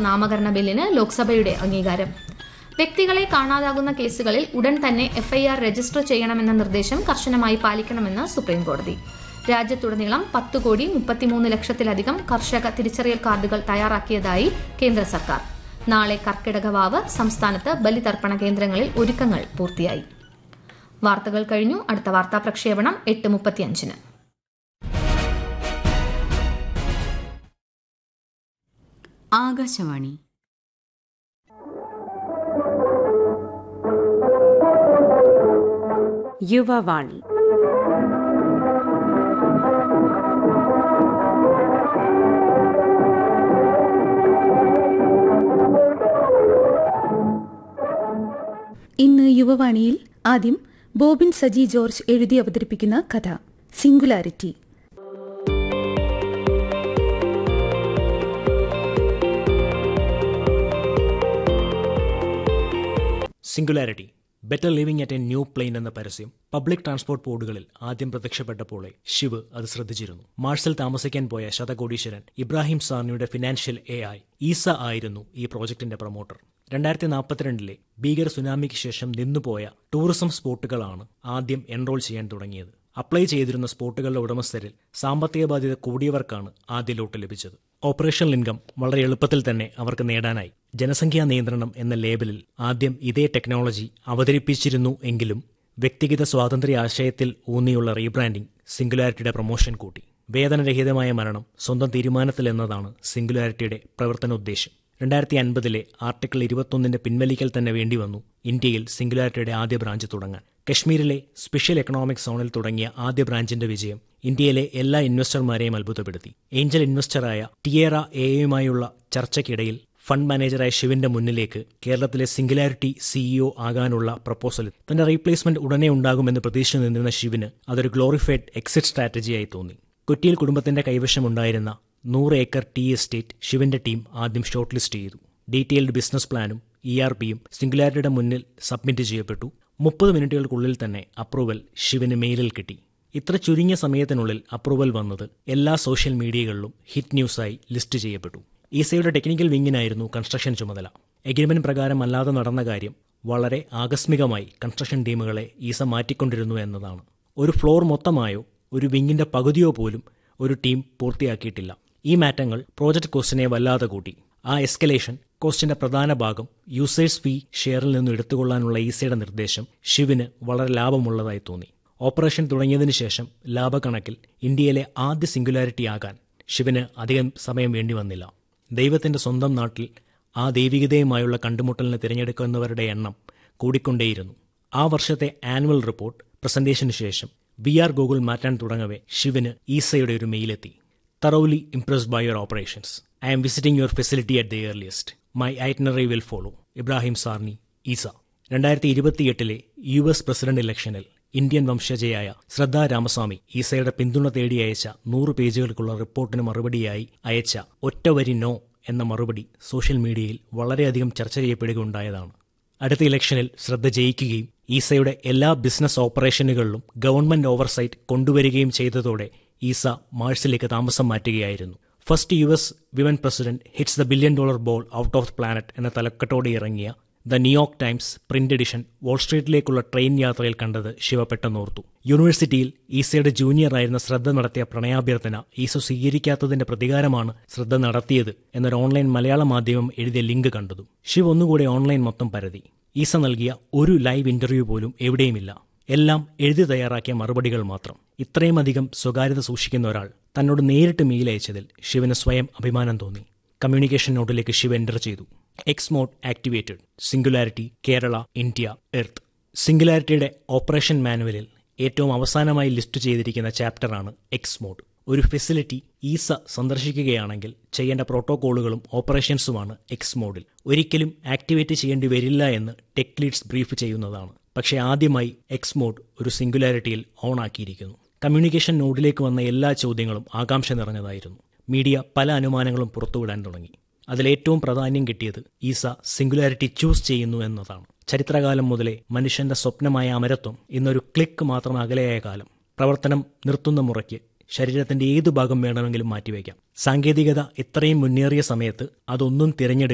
നാമകരണ ബില്ലിന് ലോക്സഭയുടെ അംഗീകാരം വ്യക്തികളെ കാണാതാകുന്ന കേസുകളിൽ ഉടൻ തന്നെ എഫ്ഐആർ രജിസ്റ്റർ ചെയ്യണമെന്ന നിർദ്ദേശം കർശനമായി പാലിക്കണമെന്ന് സുപ്രീംകോടതി രാജ്യത്തുടനീളം പത്ത് കോടി മുപ്പത്തിമൂന്ന് ലക്ഷത്തിലധികം കർഷക തിരിച്ചറിയൽ കാർഡുകൾ തയ്യാറാക്കിയതായി കേന്ദ്ര സർക്കാർ നാളെ കർക്കിടക വാവ് സംസ്ഥാനത്ത് ബലിതർപ്പണ കേന്ദ്രങ്ങളിൽ ഒരുക്കങ്ങൾ പൂർത്തിയായി വാർത്തകൾ കഴിഞ്ഞു അടുത്ത വാർത്താ പ്രക്ഷേപണം എട്ട് മുപ്പത്തിയഞ്ചിന് ആകാശവാണി യുവവാണി ഇന്ന് യുവവാണിയിൽ ആദ്യം ബോബിൻ സജി ജോർജ് എഴുതി അവതരിപ്പിക്കുന്ന കഥ singularity singularity better living at a new plane എന്ന പരസ്യം പബ്ലിക് ട്രാൻസ്പോർട്ട് ബോർഡുകളിൽ ആദ്യം പ്രത്യക്ഷപ്പെട്ടപ്പോളെ ശിവ് അത് ശ്രദ്ധിച്ചിരുന്നു മാർസിൽ താമസിക്കാൻ പോയ ശതകോടീശ്വരൻ ഇബ്രാഹിം സാർണിയുടെ ഫിനാൻഷ്യൽ എ ഐ ഈസ ആയിരുന്നു ഈ പ്രോജക്ടിന്റെ പ്രൊമോട്ടർ രണ്ടായിരത്തി നാൽപ്പത്തിരണ്ടിലെ ഭീകര സുനാമിക്ക് ശേഷം നിന്നുപോയ ടൂറിസം സ്പോട്ടുകളാണ് ആദ്യം എൻറോൾ ചെയ്യാൻ തുടങ്ങിയത് അപ്ലൈ ചെയ്തിരുന്ന സ്പോട്ടുകളുടെ ഉടമസ്ഥരിൽ സാമ്പത്തിക ബാധ്യത കൂടിയവർക്കാണ് ആദ്യ ലോട്ട് ലഭിച്ചത് ഓപ്പറേഷണൽ ഇൻകം വളരെ എളുപ്പത്തിൽ തന്നെ അവർക്ക് നേടാനായി ജനസംഖ്യാ നിയന്ത്രണം എന്ന ലേബലിൽ ആദ്യം ഇതേ ടെക്നോളജി അവതരിപ്പിച്ചിരുന്നു എങ്കിലും വ്യക്തിഗത സ്വാതന്ത്ര്യ ആശയത്തിൽ ഊന്നിയുള്ള റീബ്രാൻഡിംഗ് സിംഗുലാരിറ്റിയുടെ പ്രൊമോഷൻ കൂട്ടി വേതനരഹിതമായ മരണം സ്വന്തം തീരുമാനത്തിൽ എന്നതാണ് സിംഗുലാരിറ്റിയുടെ പ്രവർത്തനോദ്ദേശം രണ്ടായിരത്തി അൻപതിലെ ആർട്ടിക്കിൾ ഇരുപത്തൊന്നിന്റെ പിൻവലിക്കൽ തന്നെ വേണ്ടിവന്നു ഇന്ത്യയിൽ സിംഗുലാരിറ്റിയുടെ ആദ്യ ബ്രാഞ്ച് തുടങ്ങാൻ കശ്മീരിലെ സ്പെഷ്യൽ എക്കണോമിക് സോണിൽ തുടങ്ങിയ ആദ്യ ബ്രാഞ്ചിന്റെ വിജയം ഇന്ത്യയിലെ എല്ലാ ഇൻവെസ്റ്റർമാരെയും അത്ഭുതപ്പെടുത്തി ഏഞ്ചൽ ഇൻവെസ്റ്ററായ ടിയേറ എയുമായുള്ള ചർച്ചയ്ക്കിടയിൽ ഫണ്ട് മാനേജറായ ശിവന്റെ മുന്നിലേക്ക് കേരളത്തിലെ സിംഗുലാരിറ്റി സിഇഒ ആകാനുള്ള പ്രപ്പോസൽ തന്റെ റീപ്ലേസ്മെന്റ് ഉടനെ ഉണ്ടാകുമെന്ന് പ്രതീക്ഷിച്ചു നിന്നിരുന്ന ശിവന് അതൊരു ഗ്ലോറിഫൈഡ് എക്സിറ്റ് സ്ട്രാറ്റജിയായി തോന്നി കൊറ്റിയിൽ കുടുംബത്തിന്റെ കൈവശമുണ്ടായിരുന്ന നൂറ് ഏക്കർ ടി എസ്റ്റേറ്റ് ശിവന്റെ ടീം ആദ്യം ഷോർട്ട് ലിസ്റ്റ് ചെയ്തു ഡീറ്റെയിൽഡ് ബിസിനസ് പ്ലാനും ഇ ആർ പിയും സിംഗുലാരിറ്റിയുടെ മുന്നിൽ സബ്മിറ്റ് ചെയ്യപ്പെട്ടു മുപ്പത് മിനിറ്റുകൾക്കുള്ളിൽ തന്നെ അപ്രൂവൽ ശിവന് മെയിലിൽ കിട്ടി ഇത്ര ചുരുങ്ങിയ സമയത്തിനുള്ളിൽ അപ്രൂവൽ വന്നത് എല്ലാ സോഷ്യൽ മീഡിയകളിലും ഹിറ്റ് ന്യൂസായി ലിസ്റ്റ് ചെയ്യപ്പെട്ടു ഈസയുടെ ടെക്നിക്കൽ വിങ്ങിനായിരുന്നു കൺസ്ട്രക്ഷൻ ചുമതല എഗ്രിമെന്റ് പ്രകാരം അല്ലാതെ നടന്ന കാര്യം വളരെ ആകസ്മികമായി കൺസ്ട്രക്ഷൻ ടീമുകളെ ഈസ മാറ്റിക്കൊണ്ടിരുന്നു എന്നതാണ് ഒരു ഫ്ലോർ മൊത്തമായോ ഒരു വിങ്ങിന്റെ പകുതിയോ പോലും ഒരു ടീം പൂർത്തിയാക്കിയിട്ടില്ല ഈ മാറ്റങ്ങൾ പ്രോജക്ട് കോസ്റ്റിനെ വല്ലാതെ കൂട്ടി ആ എസ്കലേഷൻ കോസ്റ്റിന്റെ പ്രധാന ഭാഗം യൂസേഴ്സ് ഫീ ഷെയറിൽ നിന്നും എടുത്തുകൊള്ളാനുള്ള ഈസയുടെ നിർദ്ദേശം ശിവിന് വളരെ ലാഭമുള്ളതായി തോന്നി ഓപ്പറേഷൻ തുടങ്ങിയതിനു ശേഷം ലാഭക്കണക്കിൽ ഇന്ത്യയിലെ ആദ്യ സിംഗുലാരിറ്റി ആകാൻ ശിവന് അധികം സമയം വേണ്ടി വന്നില്ല ദൈവത്തിന്റെ സ്വന്തം നാട്ടിൽ ആ ദൈവികതയുമായുള്ള കണ്ടുമുട്ടലിന് തിരഞ്ഞെടുക്കുന്നവരുടെ എണ്ണം കൂടിക്കൊണ്ടേയിരുന്നു ആ വർഷത്തെ ആനുവൽ റിപ്പോർട്ട് പ്രസന്റേഷന് ശേഷം വി ആർ ഗൂഗിൾ മാറ്റാൻ തുടങ്ങവേ ശിവന് ഈസയുടെ ഒരു മെയിലെത്തി thoroughly impressed by your operations I am visiting your facility at the earliest my itinerary will follow Ibrahim Sarni ഈസ രണ്ടായിരത്തി ഇരുപത്തിയെട്ടിലെ യു എസ് പ്രസിഡന്റ് ഇലക്ഷനിൽ ഇന്ത്യൻ വംശജയായ ശ്രദ്ധ രാമസ്വാമി ഈസയുടെ പിന്തുണ തേടി അയച്ച നൂറ് പേജുകൾക്കുള്ള റിപ്പോർട്ടിന് മറുപടിയായി അയച്ച ഒറ്റ വരി നോ എന്ന മറുപടി സോഷ്യൽ മീഡിയയിൽ വളരെയധികം ചർച്ച ചെയ്യപ്പെടുകയുണ്ടായതാണ് അടുത്ത ഇലക്ഷനിൽ ശ്രദ്ധ ജയിക്കുകയും ഈസയുടെ എല്ലാ ബിസിനസ് ഓപ്പറേഷനുകളിലും ഗവൺമെന്റ് ഓവർസൈറ്റ് കൊണ്ടുവരികയും ചെയ്തതോടെ ഈസ മാഴ്സിലേക്ക് താമസം മാറ്റുകയായിരുന്നു first U S women president hits the billion dollar ball out of planet എന്ന തലക്കെട്ടോടെ ഇറങ്ങിയ the New York Times print edition വാൾസ്ട്രീറ്റിലേക്കുള്ള ട്രെയിൻ യാത്രയിൽ കണ്ടത് ശിവ പെട്ടെന്നോർത്തു യൂണിവേഴ്സിറ്റിയിൽ ഈസയുടെ ജൂനിയർ ആയിരുന്ന ശ്രദ്ധ നടത്തിയ പ്രണയാഭ്യർത്ഥന ഈസ സ്വീകരിക്കാത്തതിന്റെ പ്രതികാരമാണ് ശ്രദ്ധ നടത്തിയത് എന്നൊരു ഓൺലൈൻ മലയാള മാധ്യമം എഴുതിയ ലിങ്ക് കണ്ടതും ശിവ് ഒന്നുകൂടെ ഓൺലൈൻ മൊത്തം പരതി ഈസ നൽകിയ ഒരു ലൈവ് ഇന്റർവ്യൂ പോലും എവിടെയുമില്ല എല്ലാം എഴുതി തയ്യാറാക്കിയ മറുപടികൾ മാത്രം ഇത്രയും അധികം സ്വകാര്യത സൂക്ഷിക്കുന്ന ഒരാൾ തന്നോട് നേരിട്ട് മെയിൽ അയച്ചതിൽ ശിവന് സ്വയം അഭിമാനം തോന്നി കമ്മ്യൂണിക്കേഷൻ നോട്ടിലേക്ക് ശിവ എൻ്റർ ചെയ്തു X mode activated singularity Kerala India earth സിംഗുലാരിറ്റിയുടെ ഓപ്പറേഷൻ മാനുവലിൽ ഏറ്റവും അവസാനമായി ലിസ്റ്റ് ചെയ്തിരിക്കുന്ന ചാപ്റ്ററാണ് എക്സ് മോഡ് ഒരു ഫെസിലിറ്റി ഈസ സന്ദർശിക്കുകയാണെങ്കിൽ ചെയ്യേണ്ട പ്രോട്ടോകോളുകളും ഓപ്പറേഷൻസുമാണ് എക്സ് മോഡിൽ ഒരിക്കലും ആക്ടിവേറ്റ് ചെയ്യേണ്ടി വരില്ല എന്ന് ടെക് ലീഡ്സ് ബ്രീഫ് ചെയ്യുന്നതാണ് പക്ഷേ ആദ്യമായി എക്സ് മോഡ് ഒരു സിംഗുലാരിറ്റിയിൽ ഓൺ ആക്കിയിരിക്കുന്നു കമ്മ്യൂണിക്കേഷൻ നോഡിലേക്ക് വന്ന എല്ലാ ചോദ്യങ്ങളും ആകാംക്ഷ നിറഞ്ഞതായിരുന്നു മീഡിയ പല അനുമാനങ്ങളും പുറത്തുവിടാൻ തുടങ്ങി അതിലേറ്റവും പ്രാധാന്യം കിട്ടിയത് ഈസ സിംഗുലാരിറ്റി ചൂസ് ചെയ്യുന്നു എന്നതാണ് ചരിത്രകാലം മുതലേ മനുഷ്യന്റെ സ്വപ്നമായ അമരത്വം ഇന്നൊരു ക്ലിക്ക് മാത്രം അകലെയായ കാലം പ്രവർത്തനം നിർത്തുന്ന മുറയ്ക്ക് ശരീരത്തിന്റെ ഏതു ഭാഗം വേണമെങ്കിലും മാറ്റിവെക്കാം സാങ്കേതികത ഇത്രയും മുന്നേറിയ സമയത്ത് അതൊന്നും തിരഞ്ഞെടുക്കുക